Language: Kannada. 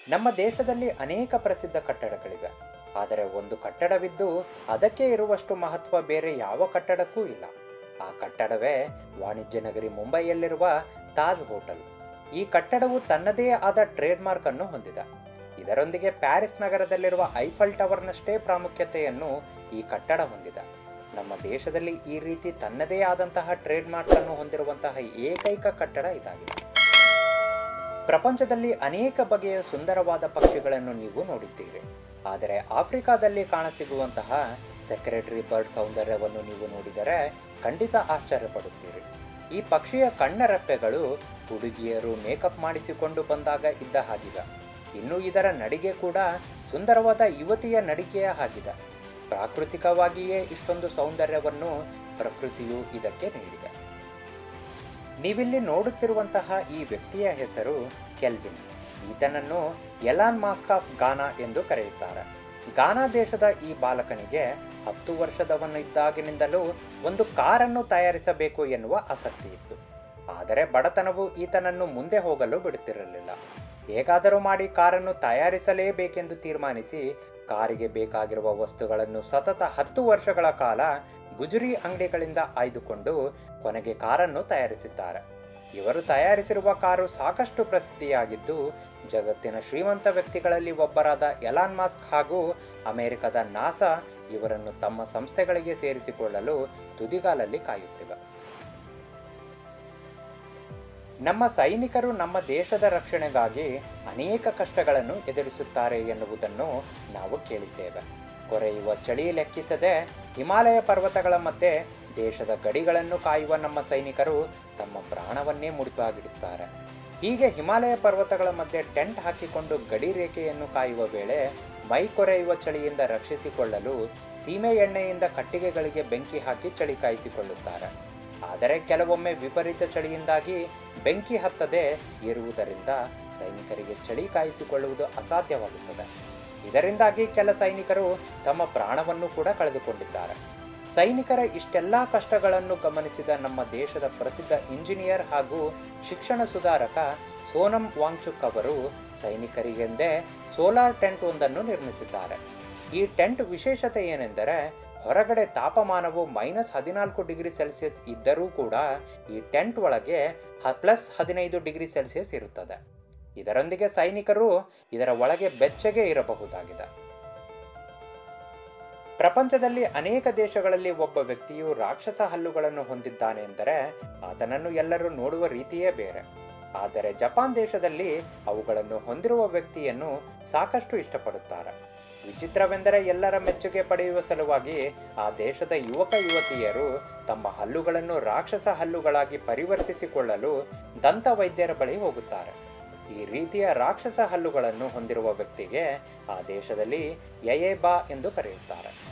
ನಮ್ಮ ದೇಶದಲ್ಲಿ ಅನೇಕ ಪ್ರಸಿದ್ಧ ಕಟ್ಟಡಗಳಿವೆ ಆದರೆ ಒಂದು ಕಟ್ಟಡವಿದ್ದು ಅದಕ್ಕೆ ಇರುವಷ್ಟು ಮಹತ್ವ ಬೇರೆ ಯಾವ ಕಟ್ಟಡಕ್ಕೂ ಇಲ್ಲ ಆ ಕಟ್ಟಡವೇ ವಾಣಿಜ್ಯ ನಗರಿ ಮುಂಬೈಯಲ್ಲಿರುವ ತಾಜ್ ಹೋಟೆಲ್ ಈ ಕಟ್ಟಡವು ತನ್ನದೇ ಆದ ಟ್ರೇಡ್ ಮಾರ್ಕ್ ಅನ್ನು ಹೊಂದಿದೆ ಇದರೊಂದಿಗೆ ಪ್ಯಾರಿಸ್ ನಗರದಲ್ಲಿರುವ ಐಫಲ್ ಟವರ್ನಷ್ಟೇ ಪ್ರಾಮುಖ್ಯತೆಯನ್ನು ಈ ಕಟ್ಟಡ ಹೊಂದಿದೆ ನಮ್ಮ ದೇಶದಲ್ಲಿ ಈ ರೀತಿ ತನ್ನದೇ ಆದಂತಹ ಟ್ರೇಡ್ ಮಾರ್ಕ್ ಅನ್ನು ಹೊಂದಿರುವಂತಹ ಏಕೈಕ ಕಟ್ಟಡ ಇದಾಗಿದೆ ಪ್ರಪಂಚದಲ್ಲಿ ಅನೇಕ ಬಗೆಯ ಸುಂದರವಾದ ಪಕ್ಷಿಗಳನ್ನು ನೀವು ನೋಡಿದ್ದೀರಿ ಆದರೆ ಆಫ್ರಿಕಾದಲ್ಲಿ ಕಾಣಸಿಗುವಂತಹ ಸೆಕ್ರೆಟರಿ ಬರ್ಡ್ ಸೌಂದರ್ಯವನ್ನು ನೀವು ನೋಡಿದರೆ ಖಂಡಿತ ಆಶ್ಚರ್ಯಪಡುತ್ತೀರಿ ಈ ಪಕ್ಷಿಯ ಕಣ್ಣರೆಪ್ಪೆಗಳು ಹುಡುಗಿಯರು ಮೇಕಪ್ ಮಾಡಿಸಿಕೊಂಡು ಬಂದಾಗ ಇದ್ದ ಹಾಗಿವೆ ಇನ್ನು ಇದರ ನಡಿಗೆ ಕೂಡ ಸುಂದರವಾದ ಯುವತಿಯ ನಡಿಗೆಯ ಹಾಗಿದೆ ಪ್ರಾಕೃತಿಕವಾಗಿಯೇ ಇಷ್ಟೊಂದು ಸೌಂದರ್ಯವನ್ನು ಪ್ರಕೃತಿಯು ಇದಕ್ಕೆ ನೀಡಿದೆ ನೀವಿಲ್ಲಿ ನೋಡುತ್ತಿರುವಂತಹ ಈ ವ್ಯಕ್ತಿಯ ಹೆಸರು ಕೆಲ್ವಿನ್ ಈತನನ್ನು ಎಲಾನ್ ಮಾಸ್ಕ್ ಆಫ್ ಗಾನಾ ಎಂದು ಕರೆಯುತ್ತಾರೆ ಗಾನಾ ದೇಶದ ಈ ಬಾಲಕನಿಗೆ ಹತ್ತು ವರ್ಷದವನಿದ್ದಾಗಿನಿಂದಲೂ ಒಂದು ಕಾರನ್ನು ತಯಾರಿಸಬೇಕು ಎನ್ನುವ ಆಸಕ್ತಿ ಇತ್ತು ಆದರೆ ಬಡತನವು ಈತನನ್ನು ಮುಂದೆ ಹೋಗಲು ಬಿಡುತ್ತಿರಲಿಲ್ಲ ಹೇಗಾದರೂ ಮಾಡಿ ಕಾರನ್ನು ತಯಾರಿಸಲೇಬೇಕೆಂದು ತೀರ್ಮಾನಿಸಿ ಕಾರಿಗೆ ಬೇಕಾಗಿರುವ ವಸ್ತುಗಳನ್ನು ಸತತ ಹತ್ತು ವರ್ಷಗಳ ಕಾಲ ಗುಜರಿ ಅಂಗಡಿಗಳಿಂದ ಆಯ್ದುಕೊಂಡು ಕೊನೆಗೆ ಕಾರನ್ನು ತಯಾರಿಸಿದ್ದಾರೆ ಇವರು ತಯಾರಿಸಿರುವ ಕಾರು ಸಾಕಷ್ಟು ಪ್ರಸಿದ್ಧಿಯಾಗಿದ್ದು ಜಗತ್ತಿನ ಶ್ರೀಮಂತ ವ್ಯಕ್ತಿಗಳಲ್ಲಿ ಒಬ್ಬರಾದ ಎಲಾನ್ ಮಾಸ್ಕ್ ಹಾಗೂ ಅಮೆರಿಕದ ನಾಸಾ ಇವರನ್ನು ತಮ್ಮ ಸಂಸ್ಥೆಗಳಿಗೆ ಸೇರಿಸಿಕೊಳ್ಳಲು ತುದಿಗಾಲಲ್ಲಿ ಕಾಯುತ್ತಿವೆ ನಮ್ಮ ಸೈನಿಕರು ನಮ್ಮ ದೇಶದ ರಕ್ಷಣೆಗಾಗಿ ಅನೇಕ ಕಷ್ಟಗಳನ್ನು ಎದುರಿಸುತ್ತಾರೆ ಎನ್ನುವುದನ್ನು ನಾವು ಕೇಳಿದ್ದೇವೆ ಕೊರೆಯುವ ಚಳಿ ಲೆಕ್ಕಿಸದೆ ಹಿಮಾಲಯ ಪರ್ವತಗಳ ಮಧ್ಯೆ ದೇಶದ ಗಡಿಗಳನ್ನು ಕಾಯುವ ನಮ್ಮ ಸೈನಿಕರು ತಮ್ಮ ಪ್ರಾಣವನ್ನೇ ಮುಡಿಪಾಗಿಡುತ್ತಾರೆ ಹೀಗೆ ಹಿಮಾಲಯ ಪರ್ವತಗಳ ಮಧ್ಯೆ ಟೆಂಟ್ ಹಾಕಿಕೊಂಡು ಗಡಿ ರೇಖೆಯನ್ನು ಕಾಯುವ ವೇಳೆ ಮೈ ಕೊರೆಯುವ ಚಳಿಯಿಂದ ರಕ್ಷಿಸಿಕೊಳ್ಳಲು ಸೀಮೆ ಎಣ್ಣೆಯಿಂದ ಕಟ್ಟಿಗೆಗಳಿಗೆ ಬೆಂಕಿ ಹಾಕಿ ಚಳಿ ಕಾಯಿಸಿಕೊಳ್ಳುತ್ತಾರೆ ಆದರೆ ಕೆಲವೊಮ್ಮೆ ವಿಪರೀತ ಚಳಿಯಿಂದಾಗಿ ಬೆಂಕಿ ಹತ್ತದೆ ಇರುವುದರಿಂದ ಸೈನಿಕರಿಗೆ ಚಳಿ ಕಾಯಿಸಿಕೊಳ್ಳುವುದು ಅಸಾಧ್ಯವಾಗುತ್ತದೆ ಇದರಿಂದಾಗಿ ಕೆಲ ಸೈನಿಕರು ತಮ್ಮ ಪ್ರಾಣವನ್ನು ಕೂಡ ಕಳೆದುಕೊಂಡಿದ್ದಾರೆ ಸೈನಿಕರ ಇಷ್ಟೆಲ್ಲ ಕಷ್ಟಗಳನ್ನು ಗಮನಿಸಿದ ನಮ್ಮ ದೇಶದ ಪ್ರಸಿದ್ಧ ಇಂಜಿನಿಯರ್ ಹಾಗೂ ಶಿಕ್ಷಣ ಸುಧಾರಕ ಸೋನಂ ವಾಂಗ್ಚುಕ್ ಅವರು ಸೈನಿಕರಿಗೆಂದೇ ಸೋಲಾರ್ ಟೆಂಟ್ ಒಂದನ್ನು ನಿರ್ಮಿಸಿದ್ದಾರೆ ಈ ಟೆಂಟ್ ವಿಶೇಷತೆ ಏನೆಂದರೆ ಹೊರಗಡೆ ತಾಪಮಾನವು ಮೈನಸ್ ಹದಿನಾಲ್ಕು ಡಿಗ್ರಿ ಸೆಲ್ಸಿಯಸ್ ಇದ್ದರೂ ಕೂಡ ಈ ಟೆಂಟ್ ಒಳಗೆ ಪ್ಲಸ್ ಹದಿನೈದು ಡಿಗ್ರಿ ಸೆಲ್ಸಿಯಸ್ ಇರುತ್ತದೆ ಇದರೊಂದಿಗೆ ಸೈನಿಕರು ಇದರ ಒಳಗೆ ಬೆಚ್ಚಗೆ ಇರಬಹುದಾಗಿದೆ ಪ್ರಪಂಚದಲ್ಲಿ ಅನೇಕ ದೇಶಗಳಲ್ಲಿ ಒಬ್ಬ ವ್ಯಕ್ತಿಯು ರಾಕ್ಷಸ ಹಲ್ಲುಗಳನ್ನು ಹೊಂದಿದ್ದಾನೆ ಎಂದರೆ ಆತನನ್ನು ಎಲ್ಲರೂ ನೋಡುವ ರೀತಿಯೇ ಬೇರೆ ಆದರೆ ಜಪಾನ್ ದೇಶದಲ್ಲಿ ಅವುಗಳನ್ನು ಹೊಂದಿರುವ ವ್ಯಕ್ತಿಯನ್ನು ಸಾಕಷ್ಟು ಇಷ್ಟಪಡುತ್ತಾರೆ ವಿಚಿತ್ರವೆಂದರೆ ಎಲ್ಲರ ಮೆಚ್ಚುಗೆ ಪಡೆಯುವ ಸಲುವಾಗಿ ಆ ದೇಶದ ಯುವಕ ಯುವತಿಯರು ತಮ್ಮ ಹಲ್ಲುಗಳನ್ನು ರಾಕ್ಷಸ ಹಲ್ಲುಗಳಾಗಿ ಪರಿವರ್ತಿಸಿಕೊಳ್ಳಲು ದಂತ ವೈದ್ಯರ ಬಳಿ ಹೋಗುತ್ತಾರೆ ಈ ರೀತಿಯ ರಾಕ್ಷಸ ಹಲ್ಲುಗಳನ್ನು ಹೊಂದಿರುವ ವ್ಯಕ್ತಿಗೆ ಆ ದೇಶದಲ್ಲಿ ಯಯೇಬಾ ಎಂದು ಕರೆಯುತ್ತಾರೆ